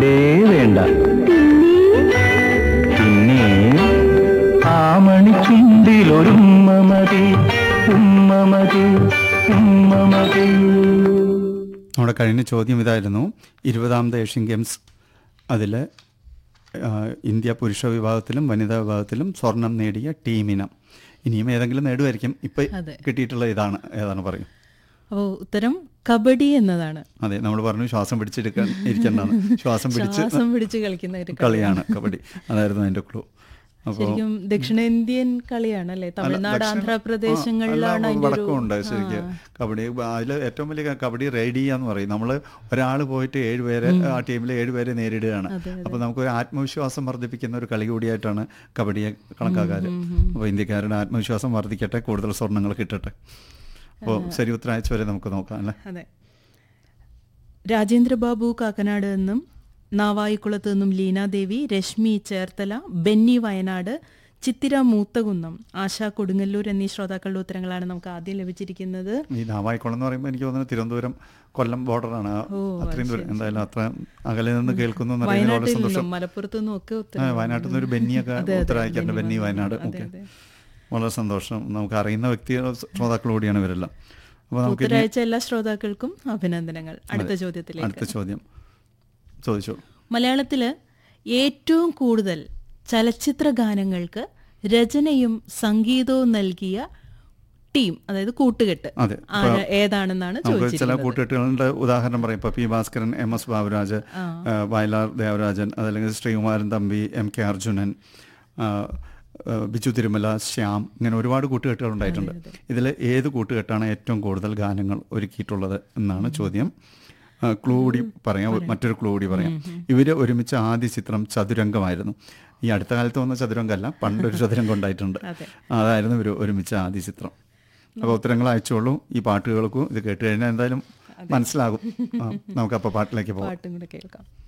ഏ വേണ്ട പിന്നെ ആ മണിച്ചുണ്ടിൽ ഒരു ഉമ്മ മതി ഉമ്മ മതി ഉമ്മ മതി നമ്മുടെ കഴിഞ്ഞ ചോദ്യം ഇതായിരുന്നു ഇരുപതാമത് ഏഷ്യൻ ഗെയിംസ് അതിൽ ഇന്ത്യ പുരുഷ വിഭാഗത്തിലും വനിതാ വിഭാഗത്തിലും സ്വർണം നേടിയ ടീമിനം ഇനിയും ഏതെങ്കിലും നേടുമായിരിക്കും ഇപ്പം അതെ. കിട്ടിയിട്ടുള്ള ഇതാണ് ഏതാണ് പറയും അപ്പോൾ ഉത്തരം കബഡി എന്നതാണ് അതെ നമ്മൾ പറഞ്ഞു ശ്വാസം പിടിച്ചെടുക്കാൻ ഇരിക്കേണ്ടതാണ് ശ്വാസം പിടിച്ച് ശ്വാസം പിടിച്ച് കളിക്കുന്ന ഒരു കളി. കളിയാണ് കബഡി അതായിരുന്നു അതിൻ്റെ ക്ലൂ അപ്പോൾ ശരിക്കും ദക്ഷിണേന്ത്യൻ കളിയാണ് അല്ലേ തമിഴ്നാട് ആന്ധ്രാപ്രദേശങ്ങളിലാണ് അതിന്റെ ഒരു വടക്കമുണ്ട് ശരിക്കും കബഡി അതിൽ ഏറ്റവും വലിയ കബഡി റൈഡ് ചെയ്യാന്ന് പറയും നമ്മൾ ഒരാൾ പോയിട്ട് ഏഴുപേരെ ആ ടീമിൽ ഏഴുപേരെ നേരിടുകയാണ് അപ്പോൾ നമുക്കൊരു ആത്മവിശ്വാസം വർദ്ധിപ്പിക്കുന്ന ഒരു കളി കൂടിയായിട്ടാണ് കബഡിയെ കണക്കാക്കാറ് അപ്പോൾ ഇന്ത്യക്കാരുടെ ആത്മവിശ്വാസം വർദ്ധിക്കട്ടെ കൂടുതൽ സ്വർണ്ണങ്ങൾ കിട്ടട്ടെ അപ്പോൾ ശരി ഉത്തരാഴ്ച വരെ നമുക്ക് നോക്കാം അല്ലേ അതെ രാജേന്ദ്രബാബു കാക്കനാട് നിന്നും നാവായിക്കുളത്ത് നിന്നും ലീനാദേവി രശ്മി ചേർത്തല ബെന്നി വയനാട് ചിത്തിര മൂത്തകുന്നം ആശ കൊടുങ്ങല്ലൂർ എന്നീ ശ്രോതാക്കളുടെ ഉത്തരങ്ങളാണ് നമുക്ക് ആദ്യം ലഭിച്ചിരിക്കുന്നത് ഈ നാവായിക്കുളം എന്ന് പറയുമ്പോൾ എനിക്ക് തോന്നുന്നു തിരുവനന്തപുരം കൊല്ലം ബോർഡറാണ് അത്രയും ദൂരം എന്തായാലും അത്ര അകലെ നിന്ന് കേൾക്കുന്നു എന്ന് അറിയുന്നതിൽ വളരെ വയനാട്ടിൽ സന്തോഷം നിന്നും മലപ്പുറത്തു നിന്നും ഒക്കെ ആ, ഉത്തരം വയനാട്ടിൽ നിന്ന് ഒരു ബെന്നിയൊക്കെ ഉത്തരവായിക്കാറുണ്ട് ബെന്നി വയനാട് ഓക്കെ വളരെ സന്തോഷം നമുക്ക് അറിയുന്ന വ്യക്തി ശ്രോതാക്കളോടെയാണ് ഇവരെല്ലാം അപ്പോൾ നമുക്ക് ഇനി ഉത്തരാഴ്ച എല്ലാ ശ്രോതാക്കൾക്കും അഭിനന്ദനങ്ങൾ അടുത്ത ചോദ്യത്തിലേക്ക് അടുത്ത ചോദ്യം ചോദിച്ചോളൂ മലയാളത്തിൽ ഏറ്റവും കൂടുതൽ ചലച്ചിത്ര ഗാനങ്ങൾക്ക് രചനയും സംഗീതവും നൽകിയ ടീം അതായത് കൂട്ടുകെട്ട് അതെ ആര് ഏതാണെന്നാണ് നമുക്ക് ചില ചോദിച്ചിരിക്കുന്നത് കൂട്ടുകെട്ടുകളുടെ ഉദാഹരണം പറയും ഇപ്പോൾ P Bhaskaran M S Baburaj ആ, വയലാർ ദേവരാജൻ അതല്ലെങ്കിൽ ശ്രീകുമാരൻ തമ്പി എം കെ അർജുനൻ ആ, ആ, ബിജു തിരുമല ശ്യാം ഇങ്ങനെ ഒരുപാട് കൂട്ടുകെട്ടുകൾ ഉണ്ടായിട്ടുണ്ട് ഇതിൽ ഏത് കൂട്ടുകെട്ടാണ് ഏറ്റവും കൂടുതൽ ഗാനങ്ങൾ ഒരുക്കിയിട്ടുള്ളത് എന്നാണ് ചോദ്യം ആ, ക്ലൂ കൂടി പറയാം മറ്റൊരു ക്ലൂ കൂടി പറയാം ഇവര് ഒരുമിച്ച് ആദ്യ ചിത്രം ചതുരംഗമായിരുന്നു ഈ അടുത്ത കാലത്ത് വന്ന ചതുരംഗമല്ല പണ്ടൊരു ചതുരംഗം ഉണ്ടായിട്ടുണ്ട് അതെ. അതായിരുന്നു ഇവർ ഒരുമിച്ച് ആദ്യ ചിത്രം അപ്പോൾ ഉത്തരങ്ങൾ അയച്ചോളൂ ഈ പാട്ടുകൾക്കും ഇത് കേട്ട് കഴിഞ്ഞാൽ എന്തായാലും മനസ്സിലാകും ആ, നമുക്കപ്പോൾ പാട്ടിലേക്ക് പോകാം പാട്ടും കൂടെ കേൾക്കാം